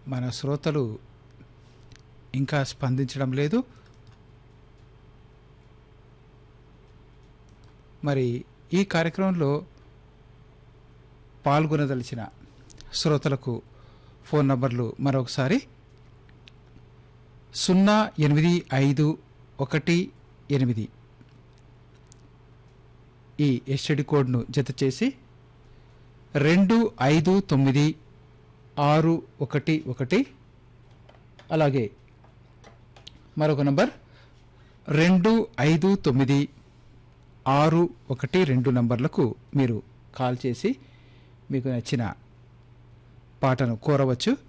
మన శ్రోతలు ఇంకా స్పందించడం లేదు మరి ఈ కార్యక్రమంలో పాల్గొనదలిచిన శ్రోతలకు ఫోన్ నంబర్లు మరొకసారి సున్నా ఎనిమిది ఐదు ఒకటి ఎనిమిది ఈ ఎస్టడి కోడ్ను జత చేసి రెండు ఐదు తొమ్మిది ఆరు ఒకటి ఒకటి అలాగే మరొక నంబర్ రెండు ఐదు తొమ్మిది ఆరు ఒకటి రెండు నంబర్లకు మీరు కాల్ చేసి మీకు నచ్చిన పాటను కోరవచ్చు